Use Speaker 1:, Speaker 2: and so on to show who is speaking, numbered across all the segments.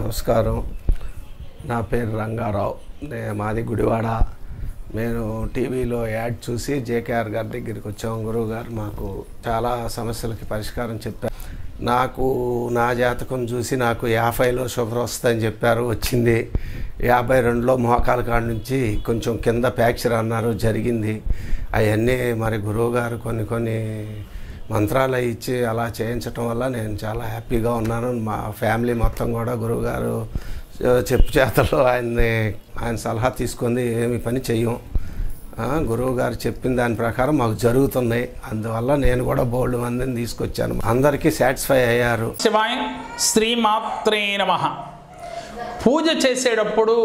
Speaker 1: నమస్కారం నా పేరు రంగారావు నే మాది గుడివాడ నేను టీవీలో యాడ్ చూసి జేకేఆర్ గారి దగ్గరికి వచ్చాము గురువు గారు మాకు చాలా సమస్యలకి పరిష్కారం చెప్పారు నాకు నా జాతకం చూసి నాకు యాభైలో షుగర్ వస్తుందని చెప్పారు వచ్చింది యాభై రెండులో మోకాల కాడ నుంచి కొంచెం కింద ఫ్యాక్చర్ అన్నారు జరిగింది అవన్నీ మరి గురువు గారు కొన్ని కొన్ని మంత్రాలు అవి ఇచ్చి అలా చేయించటం వల్ల నేను చాలా హ్యాపీగా ఉన్నాను మా ఫ్యామిలీ మొత్తం కూడా గురువుగారు చెప్పు చేతలో ఆయన్ని ఆయన సలహా తీసుకుంది ఏమి పని చెయ్యం ఆ, గురువు గారు చెప్పిన దాని ప్రకారం మాకు జరుగుతున్నాయి అందువల్ల నేను కూడా బోల్డ్ మందిని తీసుకొచ్చాను అందరికీ సాటిస్ఫై అయ్యారు
Speaker 2: శివాయ శ్రీమాత్రే నమ పూజ చేసేటప్పుడు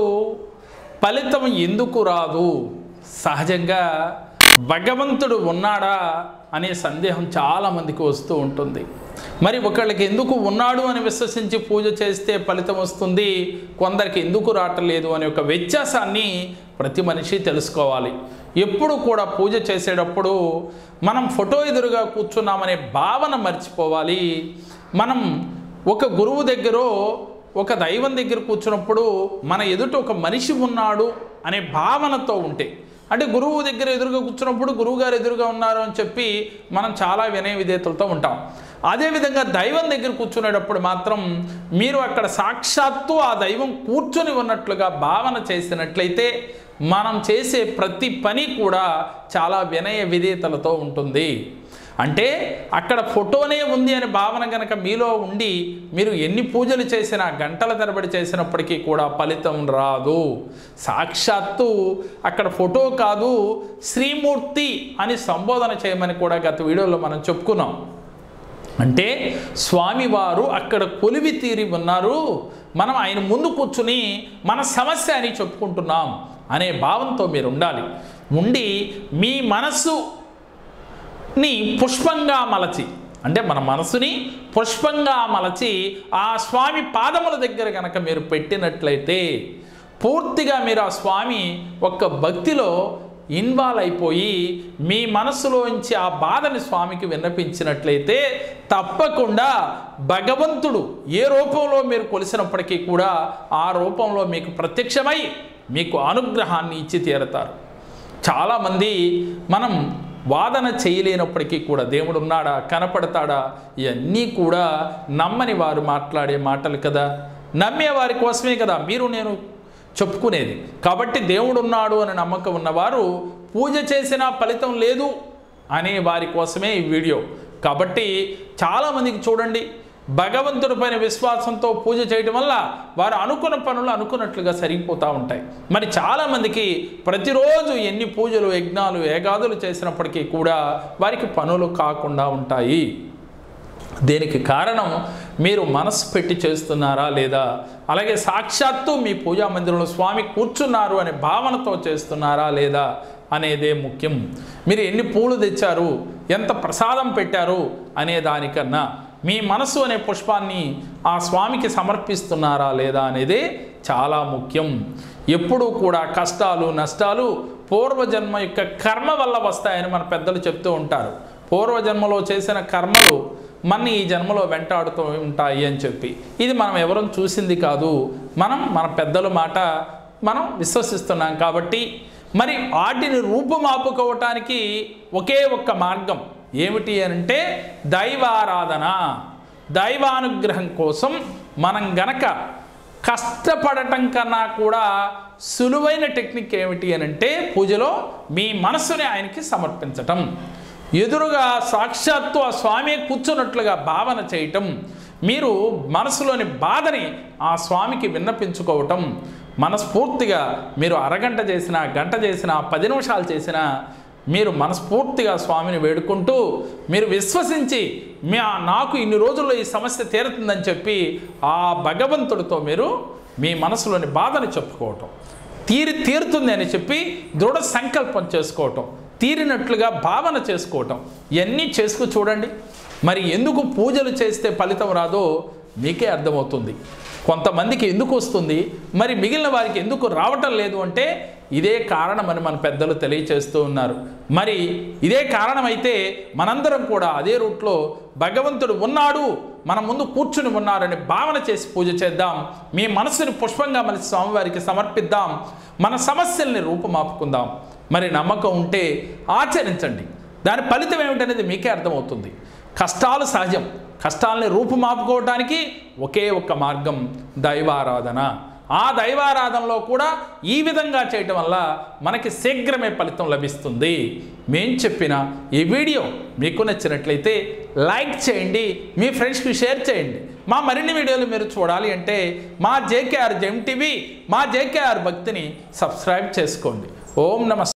Speaker 2: ఫలితం ఎందుకు రాదు సహజంగా భగవంతుడు ఉన్నాడా అనే సందేహం చాలామందికి వస్తూ ఉంటుంది మరి ఒకళ్ళకి ఎందుకు ఉన్నాడు అని విశ్వసించి పూజ చేస్తే ఫలితం వస్తుంది కొందరికి ఎందుకు రావట్లేదు అనే ఒక వ్యత్యాసాన్ని ప్రతి మనిషి తెలుసుకోవాలి ఎప్పుడు కూడా పూజ చేసేటప్పుడు మనం ఫోటో ఎదురుగా కూర్చున్నామనే భావన మర్చిపోవాలి మనం ఒక గురువు దగ్గర ఒక దైవం దగ్గర కూర్చున్నప్పుడు మన ఎదుట ఒక మనిషి ఉన్నాడు అనే భావనతో ఉంటే అంటే గురువు దగ్గర ఎదురుగా కూర్చున్నప్పుడు గురువు గారు ఎదురుగా ఉన్నారు అని చెప్పి మనం చాలా వినయ విధేతలతో ఉంటాం అదేవిధంగా దైవం దగ్గర కూర్చునేటప్పుడు మాత్రం మీరు అక్కడ సాక్షాత్తు ఆ దైవం కూర్చొని ఉన్నట్లుగా భావన చేసినట్లయితే మనం చేసే ప్రతి పని కూడా చాలా వినయ విధేతలతో ఉంటుంది అంటే అక్కడ ఫోటోనే ఉంది అనే భావన కనుక మీలో ఉండి మీరు ఎన్ని పూజలు చేసినా గంటల తరబడి చేసినప్పటికీ కూడా ఫలితం రాదు సాక్షాత్తు అక్కడ ఫోటో కాదు శ్రీమూర్తి అని సంబోధన చేయమని కూడా గత వీడియోలో మనం చెప్పుకున్నాం అంటే స్వామివారు అక్కడ కొలివి తీరి ఉన్నారు మనం ఆయన ముందు కూర్చుని మన సమస్య అని చెప్పుకుంటున్నాం అనే భావంతో మీరు ఉండాలి ఉండి మీ మనస్సు ని పుష్పంగా మలచి అంటే మన మనసుని పుష్పంగా మలచి ఆ స్వామి పాదముల దగ్గర కనుక మీరు పెట్టినట్లయితే పూర్తిగా మీరు ఆ స్వామి ఒక్క భక్తిలో ఇన్వాల్వ్ అయిపోయి మీ మనసులోంచి ఆ బాధని స్వామికి విన్నపించినట్లయితే తప్పకుండా భగవంతుడు ఏ రూపంలో మీరు కొలిసినప్పటికీ కూడా ఆ రూపంలో మీకు ప్రత్యక్షమై మీకు అనుగ్రహాన్ని ఇచ్చి తీరతారు చాలామంది మనం వాదన చేయలేనప్పటికీ కూడా దేవుడు ఉన్నాడా కనపడతాడా ఇవన్నీ కూడా నమ్మని వారు మాట్లాడే మాటలు కదా నమ్మే వారి కోసమే కదా మీరు నేను చెప్పుకునేది కాబట్టి దేవుడు ఉన్నాడు అని నమ్మకం ఉన్నవారు పూజ చేసినా ఫలితం లేదు అనే వారి కోసమే ఈ వీడియో కాబట్టి చాలామందికి చూడండి భగవంతుడి పైన విశ్వాసంతో పూజ చేయడం వల్ల వారు అనుకున్న పనులు అనుకున్నట్లుగా సరిగిపోతూ ఉంటాయి మరి చాలామందికి ప్రతిరోజు ఎన్ని పూజలు యజ్ఞాలు ఏగాదులు చేసినప్పటికీ కూడా వారికి పనులు కాకుండా ఉంటాయి దీనికి కారణం మీరు మనసు పెట్టి చేస్తున్నారా లేదా అలాగే సాక్షాత్తు మీ పూజా మందిరంలో స్వామి కూర్చున్నారు అనే భావనతో చేస్తున్నారా లేదా అనేదే ముఖ్యం మీరు ఎన్ని పూలు తెచ్చారు ఎంత ప్రసాదం పెట్టారు అనే దానికన్నా మీ మనసు అనే పుష్పాన్ని ఆ స్వామికి సమర్పిస్తున్నారా లేదా అనేది చాలా ముఖ్యం ఎప్పుడూ కూడా కష్టాలు నష్టాలు పూర్వజన్మ యొక్క కర్మ వల్ల వస్తాయని మన పెద్దలు చెప్తూ ఉంటారు పూర్వజన్మలో చేసిన కర్మలు మన ఈ జన్మలో వెంటాడుతూ ఉంటాయి అని చెప్పి ఇది మనం ఎవరం చూసింది కాదు మనం మన పెద్దల మాట మనం విశ్వసిస్తున్నాం కాబట్టి మరి వాటిని రూపుమాపుకోవటానికి ఒకే ఒక్క మార్గం ఏమిటి అంటే దైవారాధన దైవానుగ్రహం కోసం మనం గనక కష్టపడటం కన్నా కూడా సులువైన టెక్నిక్ ఏమిటి అని అంటే పూజలో మీ మనసుని ఆయనకి సమర్పించటం ఎదురుగా సాక్షాత్తు ఆ స్వామి కూర్చున్నట్లుగా భావన చేయటం మీరు మనసులోని బాధని ఆ స్వామికి విన్నపించుకోవటం మనస్ఫూర్తిగా మీరు అరగంట చేసినా గంట చేసినా పది నిమిషాలు చేసినా మీరు మనస్ఫూర్తిగా స్వామిని వేడుకుంటూ మీరు విశ్వసించి మీ నాకు ఇన్ని రోజుల్లో ఈ సమస్య తీరుతుందని చెప్పి ఆ భగవంతుడితో మీరు మీ మనసులోని బాధని చెప్పుకోవటం తీరి తీరుతుంది అని చెప్పి దృఢ సంకల్పం చేసుకోవటం తీరినట్లుగా భావన చేసుకోవటం ఇవన్నీ చేసుకు చూడండి మరి ఎందుకు పూజలు చేస్తే ఫలితం రాదో మీకే అర్థమవుతుంది కొంతమందికి ఎందుకు వస్తుంది మరి మిగిలిన వారికి ఎందుకు రావటం లేదు అంటే ఇదే కారణమని మన పెద్దలు తెలియచేస్తూ ఉన్నారు మరి ఇదే కారణమైతే మనందరం కూడా అదే రూట్లో భగవంతుడు ఉన్నాడు మన ముందు కూర్చుని ఉన్నారని భావన చేసి పూజ చేద్దాం మీ మనసుని పుష్పంగా మన స్వామివారికి సమర్పిద్దాం మన సమస్యల్ని రూపుమాపుకుందాం మరి నమ్మకం ఉంటే ఆచరించండి దాని ఫలితం ఏమిటనేది మీకే అర్థమవుతుంది కష్టాలు సహజం కష్టాలని రూపుమాపుకోవడానికి ఒకే ఒక్క మార్గం దైవారాధన ఆ దైవారాధనలో కూడా ఈ విధంగా చేయటం వల్ల మనకి శీఘ్రమే ఫలితం లభిస్తుంది మేం చెప్పిన ఈ వీడియో మీకు నచ్చినట్లయితే లైక్ చేయండి మీ ఫ్రెండ్స్కి షేర్ చేయండి మా మరిన్ని వీడియోలు మీరు చూడాలి అంటే మా జేకేఆర్ జెమ్ టీవీ మా జేకేఆర్ భక్తిని సబ్స్క్రైబ్ చేసుకోండి ఓం నమ